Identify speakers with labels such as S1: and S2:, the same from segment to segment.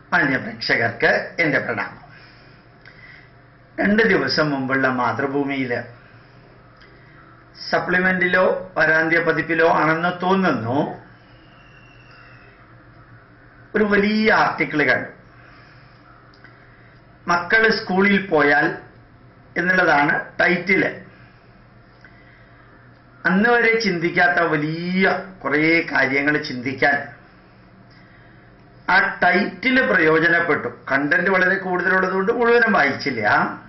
S1: മാന്യ പ്രേക്ഷകർക്ക് എൻ്റെ പ്രണാമം രണ്ട് ദിവസം മുമ്പുള്ള മാതൃഭൂമിയിൽ സപ്ലിമെന്റിലോ വരാന്ത്യ പതിപ്പിലോ ആണെന്ന് തോന്നുന്നു ഒരു വലിയ ആർട്ടിക്കിൾ കണ്ടു മക്കൾ സ്കൂളിൽ പോയാൽ എന്നുള്ളതാണ് ടൈറ്റില് അന്ന് വരെ ചിന്തിക്കാത്ത വലിയ കുറേ കാര്യങ്ങൾ ചിന്തിക്കാൻ ആ ടൈറ്റില് പ്രയോജനപ്പെട്ടു കണ്ടന്റ് വളരെ കൂടുതലുള്ളത് കൊണ്ട് മുഴുവനും വായിച്ചില്ല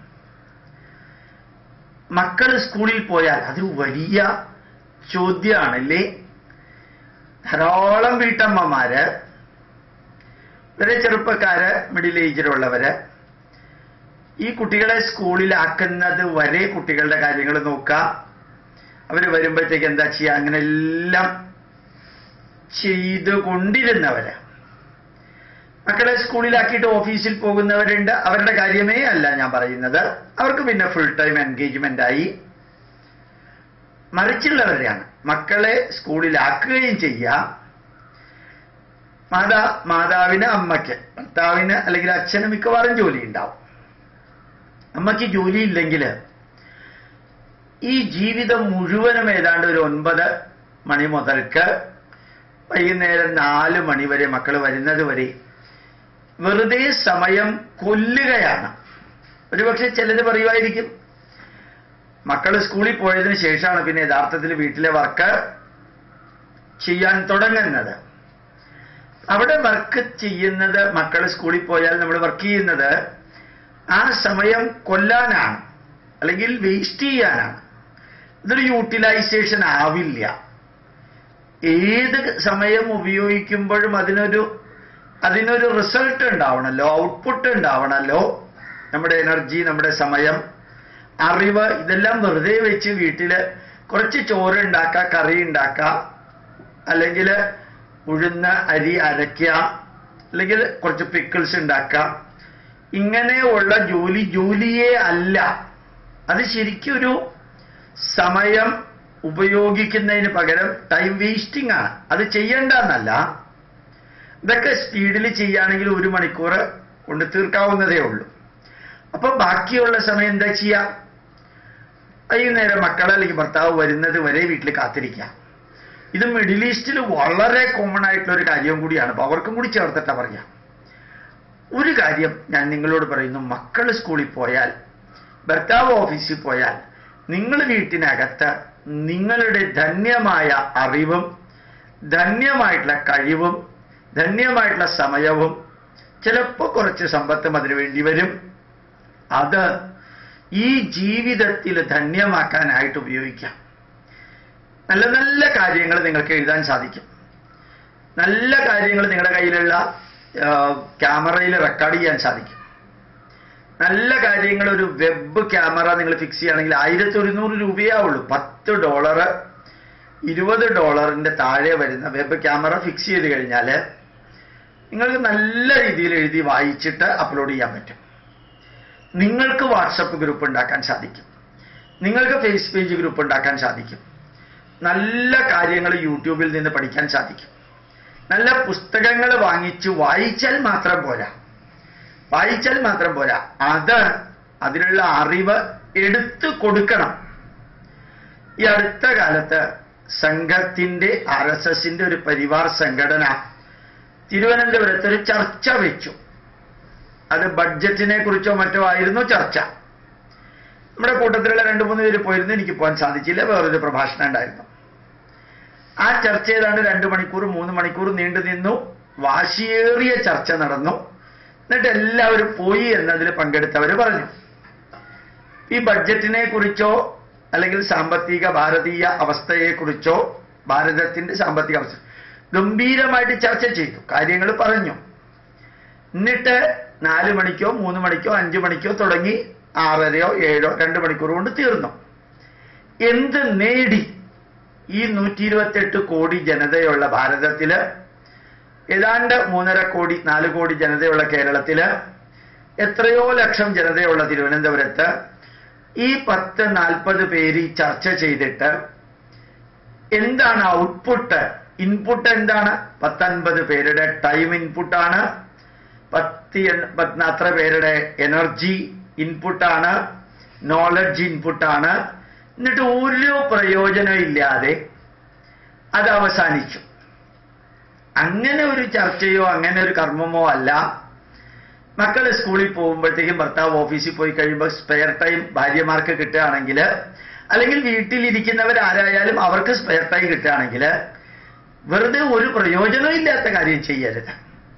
S1: മക്കൾ സ്കൂളിൽ പോയാൽ അതൊരു വലിയ ചോദ്യമാണല്ലേ ധാരാളം വീട്ടമ്മമാര് വളരെ ചെറുപ്പക്കാര് മിഡിൽ ഏജിലുള്ളവര് ഈ കുട്ടികളെ സ്കൂളിലാക്കുന്നത് വരെ കുട്ടികളുടെ കാര്യങ്ങൾ നോക്കുക അവർ വരുമ്പോഴത്തേക്ക് എന്താ ചെയ്യുക അങ്ങനെ എല്ലാം ചെയ്തുകൊണ്ടിരുന്നവര് മക്കളെ സ്കൂളിലാക്കിയിട്ട് ഓഫീസിൽ പോകുന്നവരുണ്ട് അവരുടെ കാര്യമേ അല്ല ഞാൻ പറയുന്നത് അവർക്ക് പിന്നെ ഫുൾ ടൈം എൻഗേജ്മെന്റ് ആയി മറിച്ചുള്ളവരെയാണ് മക്കളെ സ്കൂളിലാക്കുകയും ചെയ്യുക മാതാ മാതാവിന് അമ്മയ്ക്ക് ഭർത്താവിന് അല്ലെങ്കിൽ അച്ഛന് മിക്കവാറും ജോലി ഉണ്ടാവും അമ്മയ്ക്ക് ജോലി ഇല്ലെങ്കിൽ ഈ ജീവിതം മുഴുവനും ഏതാണ്ട് ഒരു ഒൻപത് മണി മുതൽക്ക് വൈകുന്നേരം നാല് മണി വരെ മക്കൾ വരുന്നത് വരെ വെറുതെ സമയം കൊല്ലുകയാണ് ഒരുപക്ഷെ ചിലത് പറയുമായിരിക്കും മക്കൾ സ്കൂളിൽ പോയതിനു ശേഷമാണ് പിന്നെ യഥാർത്ഥത്തിൽ വീട്ടിലെ വർക്ക് ചെയ്യാൻ തുടങ്ങുന്നത് അവിടെ വർക്ക് ചെയ്യുന്നത് മക്കൾ സ്കൂളിൽ പോയാൽ നമ്മൾ വർക്ക് ചെയ്യുന്നത് ആ സമയം കൊല്ലാനാണ് അല്ലെങ്കിൽ വേസ്റ്റ് ചെയ്യാനാണ് ഇതൊരു യൂട്ടിലൈസേഷൻ ആവില്ല ഏത് സമയം ഉപയോഗിക്കുമ്പോഴും അതിനൊരു അതിനൊരു റിസൾട്ട് ഉണ്ടാവണമല്ലോ ഔട്ട്പുട്ട് ഉണ്ടാവണമല്ലോ നമ്മുടെ എനർജി നമ്മുടെ സമയം അറിവ് ഇതെല്ലാം വെറുതെ വെച്ച് വീട്ടിൽ കുറച്ച് ചോറ് ഉണ്ടാക്കുക കറി ഉണ്ടാക്കുക അല്ലെങ്കിൽ ഉഴുന്ന് അരി അരയ്ക്കുക അല്ലെങ്കിൽ കുറച്ച് പിക്കിൾസ് ഉണ്ടാക്കുക ഇങ്ങനെയുള്ള ജോലി ജോലിയേ അല്ല അത് ശരിക്കും ഒരു സമയം ഉപയോഗിക്കുന്നതിന് പകരം ടൈം വേസ്റ്റിംഗ് ആണ് അത് ചെയ്യേണ്ടെന്നല്ല ഇതൊക്കെ സ്പീഡിൽ ചെയ്യുകയാണെങ്കിൽ ഒരു മണിക്കൂർ കൊണ്ട് തീർക്കാവുന്നതേ ഉള്ളൂ അപ്പൊ ബാക്കിയുള്ള സമയം എന്താ ചെയ്യാ വൈകുന്നേരം മക്കൾ അല്ലെങ്കിൽ ഭർത്താവ് വരുന്നത് വരെ വീട്ടിൽ കാത്തിരിക്കാം ഇത് മിഡിൽ ഈസ്റ്റിൽ വളരെ കോമൺ ആയിട്ടുള്ള ഒരു കാര്യം കൂടിയാണ് അപ്പൊ അവർക്കും കൂടി ചേർത്തിട്ടാ പറയാം ഒരു കാര്യം ഞാൻ നിങ്ങളോട് പറയുന്നു മക്കൾ സ്കൂളിൽ പോയാൽ ഭർത്താവ് ഓഫീസിൽ പോയാൽ നിങ്ങൾ വീട്ടിനകത്ത് നിങ്ങളുടെ ധന്യമായ അറിവും ധന്യമായിട്ടുള്ള കഴിവും ധന്യമായിട്ടുള്ള സമയവും ചിലപ്പോൾ കുറച്ച് സമ്പത്തും അതിനു വേണ്ടി വരും അത് ഈ ജീവിതത്തിൽ ധന്യമാക്കാനായിട്ട് ഉപയോഗിക്കാം നല്ല നല്ല കാര്യങ്ങൾ നിങ്ങൾക്ക് എഴുതാൻ സാധിക്കും നല്ല കാര്യങ്ങൾ നിങ്ങളുടെ കയ്യിലുള്ള ക്യാമറയിൽ റെക്കോർഡ് ചെയ്യാൻ സാധിക്കും നല്ല കാര്യങ്ങൾ ഒരു വെബ് ക്യാമറ നിങ്ങൾ ഫിക്സ് ചെയ്യുകയാണെങ്കിൽ ആയിരത്തി ഒരുന്നൂറ് രൂപയേ ഉള്ളൂ പത്ത് ഡോളർ ഇരുപത് ഡോളറിന്റെ താഴെ വരുന്ന വെബ് ക്യാമറ ഫിക്സ് ചെയ്ത് കഴിഞ്ഞാൽ നിങ്ങൾക്ക് നല്ല രീതിയിൽ എഴുതി വായിച്ചിട്ട് അപ്ലോഡ് ചെയ്യാൻ പറ്റും നിങ്ങൾക്ക് വാട്സപ്പ് ഗ്രൂപ്പ് ഉണ്ടാക്കാൻ സാധിക്കും നിങ്ങൾക്ക് ഫേസ് പേജ് ഗ്രൂപ്പ് ഉണ്ടാക്കാൻ സാധിക്കും നല്ല കാര്യങ്ങൾ യൂട്യൂബിൽ നിന്ന് പഠിക്കാൻ സാധിക്കും നല്ല പുസ്തകങ്ങൾ വാങ്ങിച്ച് വായിച്ചാൽ മാത്രം പോരാ വായിച്ചാൽ മാത്രം പോരാ അത് അതിനുള്ള അറിവ് എടുത്തു കൊടുക്കണം ഈ അടുത്ത കാലത്ത് സംഘത്തിന്റെ ആർ എസ് എസിന്റെ ഒരു പരിവാർ സംഘടന തിരുവനന്തപുരത്ത് ഒരു ചർച്ച വെച്ചു അത് ബഡ്ജറ്റിനെ കുറിച്ചോ മറ്റോ ആയിരുന്നു ചർച്ച നമ്മുടെ കൂട്ടത്തിലുള്ള രണ്ടു മൂന്ന് പേര് പോയിരുന്നു എനിക്ക് പോകാൻ സാധിച്ചില്ല വേറൊരു പ്രഭാഷണം ഉണ്ടായിരുന്നു ആ ചർച്ച ഏതാണ്ട് രണ്ടു മണിക്കൂർ മൂന്ന് മണിക്കൂർ നീണ്ടു നിന്നു വാശിയേറിയ ചർച്ച നടന്നു എന്നിട്ട് എല്ലാവരും പോയി എന്നതിൽ പങ്കെടുത്തവർ പറഞ്ഞു ഈ ബഡ്ജറ്റിനെ കുറിച്ചോ അല്ലെങ്കിൽ സാമ്പത്തിക ഭാരതീയ അവസ്ഥയെക്കുറിച്ചോ ഭാരതത്തിന്റെ സാമ്പത്തിക അവസ്ഥ ഗംഭീരമായിട്ട് ചർച്ച ചെയ്തു കാര്യങ്ങൾ പറഞ്ഞു എന്നിട്ട് നാല് മണിക്കോ മൂന്ന് മണിക്കോ അഞ്ചു മണിക്കോ തുടങ്ങി ആറരയോ ഏഴോ രണ്ട് മണിക്കൂർ കൊണ്ട് തീർന്നു എന്ത് നേടി ഈ നൂറ്റി ഇരുപത്തെട്ട് കോടി ജനതയുള്ള ഭാരതത്തില് ഏതാണ്ട് മൂന്നര കോടി നാല് കോടി ജനതയുള്ള കേരളത്തില് എത്രയോ ലക്ഷം ജനതയുള്ള തിരുവനന്തപുരത്ത് ഈ പത്ത് നാൽപ്പത് പേര് ഈ ചർച്ച ചെയ്തിട്ട് എന്താണ് ഔട്ട്പുട്ട് ഇൻപുട്ട് എന്താണ് പത്തൊൻപത് പേരുടെ ടൈം ഇൻപുട്ടാണ് പത്തി എൺപത്തി അത്ര പേരുടെ എനർജി ഇൻപുട്ടാണ് നോളജ് ഇൻപുട്ടാണ് എന്നിട്ട് ഒരു പ്രയോജനം ഇല്ലാതെ അത് അവസാനിച്ചു അങ്ങനെ ഒരു ചർച്ചയോ അങ്ങനെ ഒരു കർമ്മമോ അല്ല മക്കൾ സ്കൂളിൽ പോകുമ്പോഴത്തേക്കും ഭർത്താവ് ഓഫീസിൽ പോയി കഴിയുമ്പോൾ സ്പെയർ ടൈം ഭാര്യമാർക്ക് കിട്ടുകയാണെങ്കിൽ അല്ലെങ്കിൽ വീട്ടിലിരിക്കുന്നവർ ആരായാലും അവർക്ക് സ്പെയർ ടൈം കിട്ടുകയാണെങ്കിൽ വെറുതെ ഒരു പ്രയോജനവും ഇല്ലാത്ത കാര്യം ചെയ്യരുത്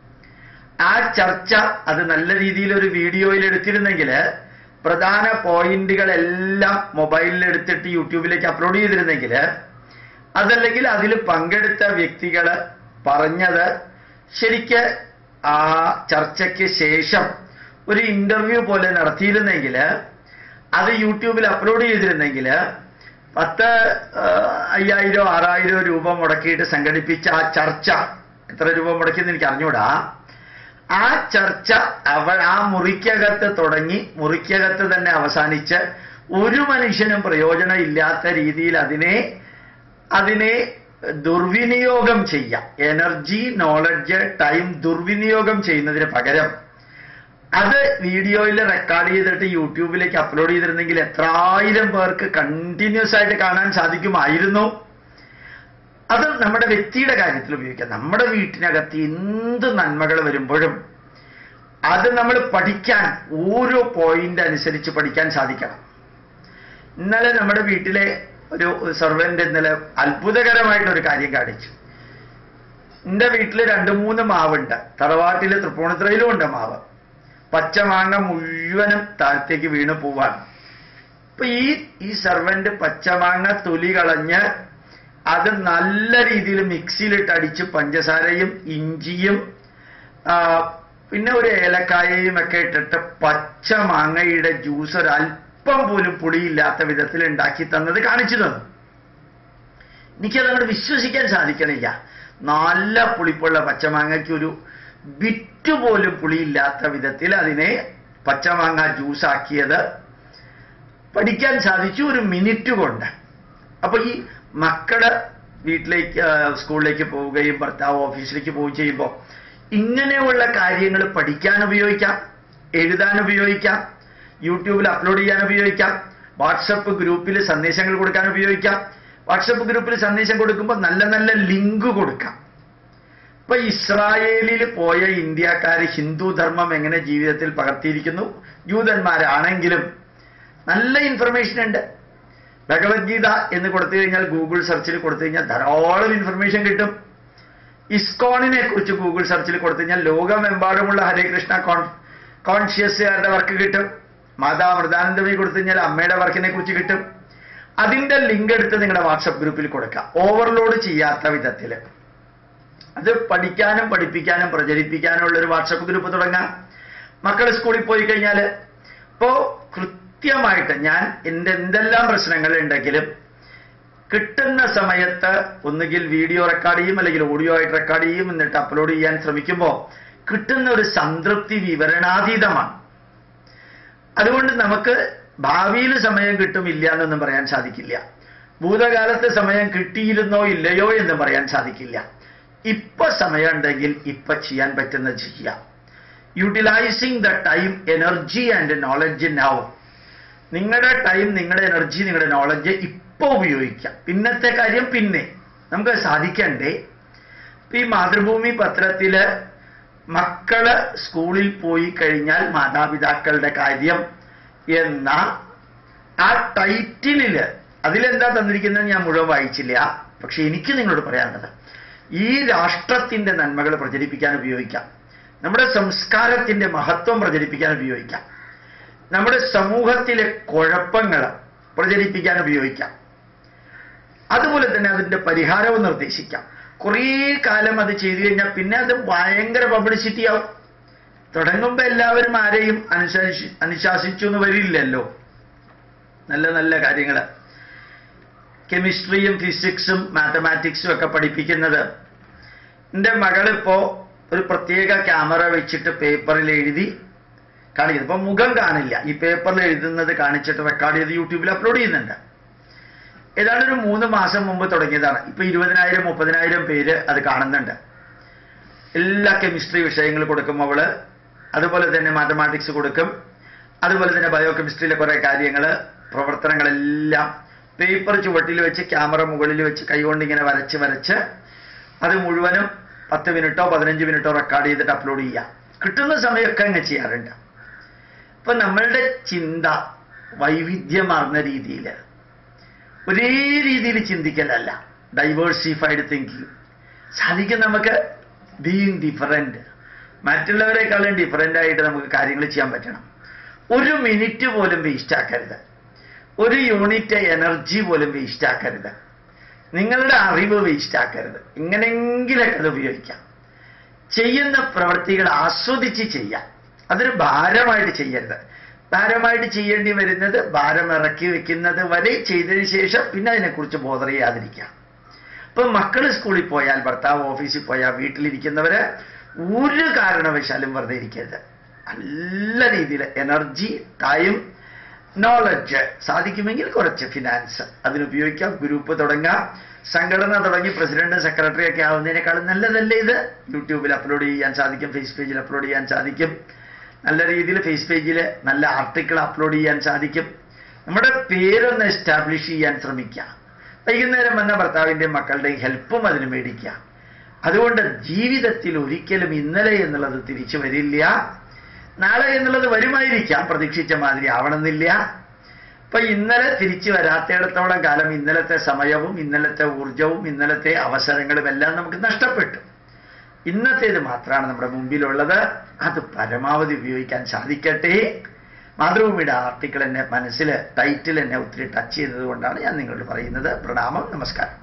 S1: ആ ചർച്ച അത് നല്ല രീതിയിൽ ഒരു വീഡിയോയിൽ എടുത്തിരുന്നെങ്കിൽ പ്രധാന പോയിന്റുകളെല്ലാം മൊബൈലിൽ എടുത്തിട്ട് യൂട്യൂബിലേക്ക് അപ്ലോഡ് ചെയ്തിരുന്നെങ്കിൽ അതല്ലെങ്കിൽ അതിൽ പങ്കെടുത്ത വ്യക്തികൾ പറഞ്ഞത് ശരിക്ക് ആ ചർച്ചയ്ക്ക് ശേഷം ഒരു ഇന്റർവ്യൂ പോലെ നടത്തിയിരുന്നെങ്കിൽ അത് യൂട്യൂബിൽ അപ്ലോഡ് ചെയ്തിരുന്നെങ്കിൽ പത്ത് ആ, അയ്യായിരോ ആറായിരോ രൂപ മുടക്കിയിട്ട് സംഘടിപ്പിച്ച ആ ചർച്ച എത്ര രൂപ മുടക്കിയെന്ന് എനിക്ക് അറിഞ്ഞൂടാ ആ ചർച്ച അവ ആ മുറിക്കകത്ത് തുടങ്ങി മുറിക്കകത്ത് തന്നെ അവസാനിച്ച് ഒരു മനുഷ്യനും പ്രയോജനം ഇല്ലാത്ത രീതിയിൽ അതിനെ അതിനെ ദുർവിനിയോഗം ചെയ്യാം എനർജി നോളജ് ടൈം ദുർവിനിയോഗം ചെയ്യുന്നതിന് പകരം അത് വീഡിയോയിൽ റെക്കോർഡ് ചെയ്തിട്ട് യൂട്യൂബിലേക്ക് അപ്ലോഡ് ചെയ്തിരുന്നെങ്കിൽ എത്രായിരം പേർക്ക് കണ്ടിന്യൂസ് ആയിട്ട് കാണാൻ സാധിക്കുമായിരുന്നു അത് നമ്മുടെ വ്യക്തിയുടെ കാര്യത്തിൽ ഉപയോഗിക്കാം നമ്മുടെ വീട്ടിനകത്ത് എന്ത് നന്മകൾ വരുമ്പോഴും അത് നമ്മൾ പഠിക്കാൻ ഓരോ പോയിന്റ് അനുസരിച്ച് പഠിക്കാൻ സാധിക്കണം ഇന്നലെ നമ്മുടെ വീട്ടിലെ ഒരു സർവന്റ് ഇന്നലെ അത്ഭുതകരമായിട്ടൊരു കാര്യം കാണിച്ചു എന്റെ വീട്ടിൽ രണ്ട് മൂന്ന് മാവുണ്ട് തറവാട്ടിൽ തൃപ്പൂണിത്തുറയിലും ഉണ്ട് മാവ് പച്ചമാങ്ങ മുഴുവനും താഴത്തേക്ക് വീണ് പോവാണ് അപ്പൊ ഈ ഈ സർവന്റ് പച്ചമാങ്ങ തൊലി കളഞ്ഞ് അത് നല്ല രീതിയിൽ മിക്സിയിലിട്ട് അടിച്ച് പഞ്ചസാരയും ഇഞ്ചിയും ആ, പിന്നെ ഒരു ഏലക്കായയും ഒക്കെ ഇട്ടിട്ട് പച്ച മാങ്ങയുടെ ജ്യൂസ് ഒരല്പം പോലും പുളിയില്ലാത്ത വിധത്തിൽ ഉണ്ടാക്കി തന്നത് കാണിച്ചു തന്നു എനിക്കത് അങ്ങോട്ട് വിശ്വസിക്കാൻ സാധിക്കണില്ല നല്ല പുളിപ്പുള്ള പച്ചമാങ്ങയ്ക്ക് ഒരു ബിറ്റ് പോലും പുളിയില്ലാത്ത വിധത്തിൽ അതിനെ പച്ചമാങ്ങ ജ്യൂസ് ആക്കിയത് പഠിക്കാൻ സാധിച്ചു ഒരു മിനിറ്റ് കൊണ്ട് അപ്പൊ ഈ മക്കള് വീട്ടിലേക്ക് ആ, സ്കൂളിലേക്ക് പോവുകയും ഭർത്താവ് ഓഫീസിലേക്ക് പോവുകയും ചെയ്യുമ്പോൾ ഇങ്ങനെയുള്ള കാര്യങ്ങൾ പഠിക്കാൻ ഉപയോഗിക്കാം എഴുതാൻ ഉപയോഗിക്കാം യൂട്യൂബിൽ അപ്ലോഡ് ചെയ്യാൻ ഉപയോഗിക്കാം വാട്സപ്പ് ഗ്രൂപ്പിൽ സന്ദേശങ്ങൾ കൊടുക്കാൻ ഉപയോഗിക്കാം വാട്സപ്പ് ഗ്രൂപ്പിൽ സന്ദേശം കൊടുക്കുമ്പോൾ നല്ല നല്ല ലിങ്ക് കൊടുക്കാം ഇപ്പൊ ഇസ്രായേലിൽ പോയ ഇന്ത്യക്കാർ ഹിന്ദു ധർമ്മം എങ്ങനെ ജീവിതത്തിൽ പകർത്തിയിരിക്കുന്നു ജൂതന്മാരാണെങ്കിലും നല്ല ഇൻഫർമേഷൻ ഉണ്ട് ഭഗവത്ഗീത എന്ന് കൊടുത്തു കഴിഞ്ഞാൽ ഗൂഗിൾ സെർച്ചിൽ കൊടുത്തു കഴിഞ്ഞാൽ ധാരാളം ഇൻഫർമേഷൻ കിട്ടും ഇസ്കോണിനെ കുറിച്ച് ഗൂഗിൾ സെർച്ചിൽ കൊടുത്തു കഴിഞ്ഞാൽ ലോകമെമ്പാടുമുള്ള ഹരേ കൃഷ്ണ കോൺ കോൺഷ്യസുകാരുടെ വർക്ക് കിട്ടും മാതാ മൃദാനന്ദമി കൊടുത്തു കഴിഞ്ഞാൽ അമ്മയുടെ വർക്കിനെ കുറിച്ച് കിട്ടും അതിന്റെ ലിങ്ക് എടുത്ത് നിങ്ങളുടെ വാട്സപ്പ് ഗ്രൂപ്പിൽ കൊടുക്കുക ഓവർലോഡ് ചെയ്യാത്ത വിധത്തിൽ അത് പഠിക്കാനും പഠിപ്പിക്കാനും പ്രചരിപ്പിക്കാനും ഉള്ള ഒരു വാട്സപ്പ് ഗ്രൂപ്പ് തുടങ്ങാം മക്കൾ സ്കൂളിൽ പോയി കഴിഞ്ഞാൽ ഇപ്പോ കൃത്യമായിട്ട് ഞാൻ എൻ്റെ എന്തെല്ലാം പ്രശ്നങ്ങൾ ഉണ്ടെങ്കിലും കിട്ടുന്ന സമയത്ത് ഒന്നുകിൽ വീഡിയോ റെക്കോർഡ് ചെയ്യും അല്ലെങ്കിൽ ഓഡിയോ ആയിട്ട് റെക്കോർഡ് ചെയ്യും എന്നിട്ട് അപ്ലോഡ് ചെയ്യാൻ ശ്രമിക്കുമ്പോൾ കിട്ടുന്ന ഒരു സംതൃപ്തി വിവരണാതീതമാണ് അതുകൊണ്ട് നമുക്ക് ഭാവിയിൽ സമയം കിട്ടുമില്ല എന്നൊന്നും പറയാൻ സാധിക്കില്ല ഭൂതകാലത്ത് സമയം കിട്ടിയിരുന്നോ ഇല്ലയോ എന്ന് പറയാൻ സാധിക്കില്ല ഇപ്പൊ സമയം ഉണ്ടെങ്കിൽ ഇപ്പൊ ചെയ്യാൻ പറ്റുന്നത് ചെയ്യാം utilising the time energy and knowledge now നിങ്ങളുടെ ടൈം നിങ്ങളുടെ എനർജി നിങ്ങളുടെ നോളജ് ഇപ്പൊ ഉപയോഗിക്കാം പിന്നത്തെ കാര്യം പിന്നെ നമുക്ക് സാധിക്കണ്ടേ ഇപ്പൊ ഈ മാതൃഭൂമി പത്രത്തില് മക്കള് സ്കൂളിൽ പോയി കഴിഞ്ഞാൽ മാതാപിതാക്കളുടെ കാര്യം എന്ന ആ ടൈറ്റിലില് അതിലെന്താ തന്നിരിക്കുന്നത് ഞാൻ മുഴുവൻ വായിച്ചില്ല പക്ഷെ എനിക്ക് നിങ്ങളോട് പറയാനുള്ളത് ഈ രാഷ്ട്രത്തിന്റെ നന്മകൾ പ്രചരിപ്പിക്കാൻ ഉപയോഗിക്കാം നമ്മുടെ സംസ്കാരത്തിന്റെ മഹത്വം പ്രചരിപ്പിക്കാൻ ഉപയോഗിക്കാം നമ്മുടെ സമൂഹത്തിലെ കുഴപ്പങ്ങൾ പ്രചരിപ്പിക്കാൻ ഉപയോഗിക്കാം അതുപോലെ തന്നെ അതിന്റെ പരിഹാരവും നിർദ്ദേശിക്കാം കുറേ കാലം അത് ചെയ്തു കഴിഞ്ഞാൽ പിന്നെ അത് ഭയങ്കര പബ്ലിസിറ്റി ആവും തുടങ്ങുമ്പോൾ എല്ലാവരും ആരെയും അനുശാസി അനുശാസിച്ചു എന്ന് വരില്ലല്ലോ നല്ല നല്ല കാര്യങ്ങൾ കെമിസ്ട്രിയും ഫിസിക്സും മാത്തമാറ്റിക്സും ഒക്കെ പഠിപ്പിക്കുന്നത് എൻ്റെ മകളിപ്പോ ഒരു പ്രത്യേക ക്യാമറ വെച്ചിട്ട് പേപ്പറിൽ എഴുതി കാണിക്കുന്നത് ഇപ്പൊ മുഖം കാണില്ല ഈ പേപ്പറിൽ എഴുതുന്നത് കാണിച്ചിട്ട് റെക്കോർഡ് ചെയ്ത് യൂട്യൂബിൽ അപ്ലോഡ് ചെയ്യുന്നുണ്ട് ഏതാണ്ട് ഒരു മൂന്ന് മാസം മുമ്പ് തുടങ്ങിയതാണ് ഇപ്പൊ ഇരുപതിനായിരം മുപ്പതിനായിരം പേര് അത് കാണുന്നുണ്ട് എല്ലാ കെമിസ്ട്രി വിഷയങ്ങൾ കൊടുക്കുമ്പോൾ അവള് അതുപോലെ തന്നെ മാത്തമാറ്റിക്സ് കൊടുക്കും അതുപോലെ തന്നെ ബയോകെമിസ്ട്രിയിലെ കുറേ കാര്യങ്ങൾ പ്രവർത്തനങ്ങളെല്ലാം പേപ്പർ ചുവട്ടിൽ വെച്ച് ക്യാമറ മുകളിൽ വെച്ച് കൈകൊണ്ട് ഇങ്ങനെ വരച്ച് വരച്ച് അത് മുഴുവനും പത്ത് മിനിറ്റോ പതിനഞ്ച് മിനിറ്റോ റെക്കോർഡ് ചെയ്തിട്ട് അപ്ലോഡ് ചെയ്യാം കിട്ടുന്ന സമയമൊക്കെ അങ്ങ് ചെയ്യാറുണ്ട് ഇപ്പൊ നമ്മളുടെ ചിന്ത വൈവിധ്യമാർന്ന രീതിയിൽ ഒരേ രീതിയിൽ ചിന്തിക്കലല്ല ഡൈവേഴ്സിഫൈഡ് തിങ്കിങ് സാധിക്കും നമുക്ക് ബീങ് ഡിഫറൻറ്റ് മറ്റുള്ളവരെക്കാളും ഡിഫറൻ്റ് ആയിട്ട് നമുക്ക് കാര്യങ്ങൾ ചെയ്യാൻ പറ്റണം ഒരു മിനിറ്റ് പോലും വേസ്റ്റ് ആക്കരുത് ഒരു യൂണിറ്റ് എനർജി പോലും വേസ്റ്റ് ആക്കരുത് നിങ്ങളുടെ അറിവ് വേസ്റ്റ് ആക്കരുത് ഇങ്ങനെങ്കിലൊക്കെ അത് ഉപയോഗിക്കാം ചെയ്യുന്ന പ്രവൃത്തികൾ ആസ്വദിച്ച് ചെയ്യാം അതൊരു ഭാരമായിട്ട് ചെയ്യരുത് ഭാരമായിട്ട് ചെയ്യേണ്ടി വരുന്നത് ഭാരം ഇറക്കി വെക്കുന്നത് വരെ ചെയ്തതിന് ശേഷം പിന്നെ അതിനെക്കുറിച്ച് ബോധർ ചെയ്യാതിരിക്കാം ഇപ്പൊ മക്കൾ സ്കൂളിൽ പോയാൽ ഭർത്താവ് ഓഫീസിൽ പോയാൽ വീട്ടിലിരിക്കുന്നവര് ഒരു കാരണവശാലും വെറുതെ ഇരിക്കരുത് നല്ല രീതിയിൽ എനർജി ടൈം നോളജ് സാധിക്കുമെങ്കിൽ കുറച്ച് ഫിനാൻസ് അതിനുപയോഗിക്കാം ഗ്രൂപ്പ് തുടങ്ങാം സംഘടന തുടങ്ങി പ്രസിഡന്റ് സെക്രട്ടറി ഒക്കെ ആവുന്നതിനേക്കാളും നല്ലതല്ലേ ഇത് യൂട്യൂബിൽ അപ്ലോഡ് ചെയ്യാൻ സാധിക്കും ഫേസ് പേജിൽ അപ്ലോഡ് ചെയ്യാൻ സാധിക്കും നല്ല രീതിയിൽ ഫേസ് പേജിൽ നല്ല ആർട്ടിക്കിൾ അപ്ലോഡ് ചെയ്യാൻ സാധിക്കും നമ്മുടെ പേരൊന്ന് എസ്റ്റാബ്ലിഷ് ചെയ്യാൻ ശ്രമിക്കുക വൈകുന്നേരം വന്ന ഭർത്താവിൻ്റെയും മക്കളുടെയും ഹെൽപ്പും അതിന് മേടിക്കുക അതുകൊണ്ട് ജീവിതത്തിൽ ഒരിക്കലും ഇന്നലെ എന്നുള്ളത് തിരിച്ചു വരില്ല നാളെ എന്നുള്ളത് വരുമായിരിക്കാം പ്രതീക്ഷിച്ച മാതിരി ആവണമെന്നില്ല ഇപ്പൊ ഇന്നലെ തിരിച്ചു വരാത്തിടത്തോളം കാലം ഇന്നലത്തെ സമയവും ഇന്നലത്തെ ഊർജവും ഇന്നലത്തെ അവസരങ്ങളും എല്ലാം നമുക്ക് നഷ്ടപ്പെട്ടു ഇന്നത്തേത് മാത്രമാണ് നമ്മുടെ മുമ്പിലുള്ളത് അത് പരമാവധി ഉപയോഗിക്കാൻ സാധിക്കട്ടെ മാതൃഭൂമിയുടെ ആർട്ടിക്കിൾ എന്നെ മനസ്സിൽ ടൈറ്റിൽ എന്നെ ഒത്തിരി ടച്ച് ചെയ്തത് കൊണ്ടാണ് ഞാൻ നിങ്ങളോട് പറയുന്നത് പ്രണാമം നമസ്കാരം